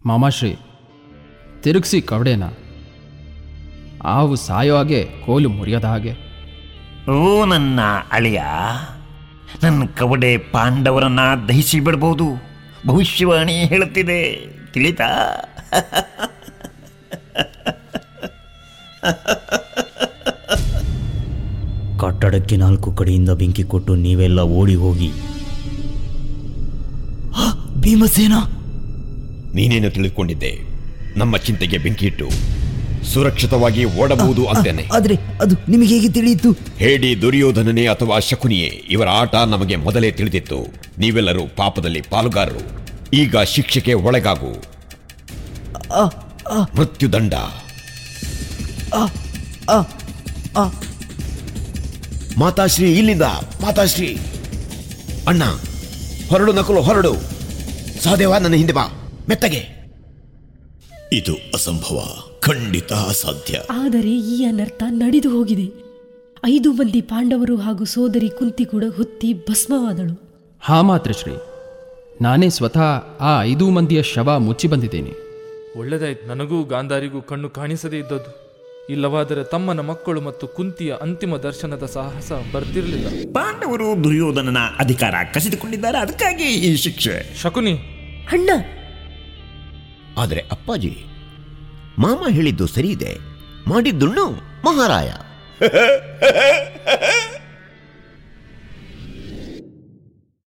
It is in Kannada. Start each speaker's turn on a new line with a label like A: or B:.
A: ಮಾಮಾಶ್ರೀ ತಿರುಗಿಸಿ ಕವಡೆನ ಆವು ಸಾಯೋ ಹಾಗೆ ಕೋಲು ಮುರಿಯದ ಹಾಗೆ
B: ಓ ನನ್ನ ಅಳಿಯ ನನ್ನ ಕವಡೆ ಪಾಂಡವರನ್ನ ದಹಿಸಿ ಬಿಡಬಹುದು ಭವಿಷ್ಯವಾಣಿ ಹೇಳುತ್ತಿದೆ ತಿಳಿತಾ
C: ಕಟ್ಟಡಕ್ಕೆ ನಾಲ್ಕು ಕಡೆಯಿಂದ ಬೆಂಕಿ ಕೊಟ್ಟು ನೀವೆಲ್ಲ ಓಡಿ ಹೋಗಿ ಆ, ಭೀಮಸೇನ
D: ನೀನೇನು ತಿಳಿದುಕೊಂಡಿದ್ದೆ ನಮ್ಮ ಚಿಂತೆಗೆ ಬೆಂಕಿಯಿಟ್ಟು ಸುರಕ್ಷಿತವಾಗಿ ಓಡಬಹುದು ಅಂತೇನೆ
C: ಆದ್ರೆ ಅದು ನಿಮಗೆ ಹೇಗೆ ತಿಳಿಯಿತು
D: ಹೇಡಿ ದುರ್ಯೋಧನನೇ ಅಥವಾ ಶಕುನಿಯೇ ಇವರ ಆಟ ನಮಗೆ ಮೊದಲೇ ತಿಳಿದಿತ್ತು ನೀವೆಲ್ಲರೂ ಪಾಪದಲ್ಲಿ ಪಾಲುಗಾರರು ಈಗ ಶಿಕ್ಷೆಗೆ ಒಳಗಾಗು ಮೃತ್ಯುದಂಡ ಮಾತಾಶ್ರೀ ಇಲ್ಲಿಂದ ಮಾತಾಶ್ರೀ ಅಣ್ಣ ಹೊರಡು ನಕಲು ಹೊರಡು ಸಹದೇವ ನನ್ನ ಹಿಂದೆ ಬಾ ಮೆತ್ತಗೆ
E: ಇದು ಅಸಂಭವ ಖಂಡಿತ ಅಸಾಧ್ಯ
F: ಆದರೆ ಈ ಅನರ್ಥ ನಡೆದು ಹೋಗಿದೆ ಐದು ಮಂದಿ ಪಾಂಡವರು ಹಾಗೂ ಸೋದರಿ ಕುಂತಿ ಕೂಡ ಹುತ್ತಿ ಭಸ್ಮವಾದಳು
A: ಹಾ ಮಾತೃಶ್ರೀ ನಾನೇ ಸ್ವತಃ ಆ ಐದೂ ಮಂದಿಯ ಶವ ಮುಚ್ಚಿ ಬಂದಿದ್ದೇನೆ
G: ಒಳ್ಳೆದಾಯ್ತು ನನಗೂ ಗಾಂಧಾರಿಗೂ ಕಣ್ಣು ಕಾಣಿಸದೇ ಇದ್ದದ್ದು ಇಲ್ಲವಾದರೆ ತಮ್ಮನ ಮಕ್ಕಳು ಮತ್ತು ಕುಂತಿಯ ಅಂತಿಮ ದರ್ಶನದ ಸಾಹಸ ಬರ್ತಿರ್ಲಿಲ್ಲ
B: ಪಾಂಡವರು ದುರ್ಯೋಧನನ ಅಧಿಕಾರ ಕಸಿದುಕೊಂಡಿದ್ದಾರೆ ಅದಕ್ಕಾಗಿ ಈ ಶಿಕ್ಷೆ
G: ಶಕುನಿ
F: ಅಣ್ಣ
D: ಆದರೆ ಅಪ್ಪಾಜಿ ಮಾಮ ಹೇಳಿದ್ದು ಸರಿ ಇದೆ ಮಾಡಿದ್ದುಣ್ಣು ಮಹಾರಾಯ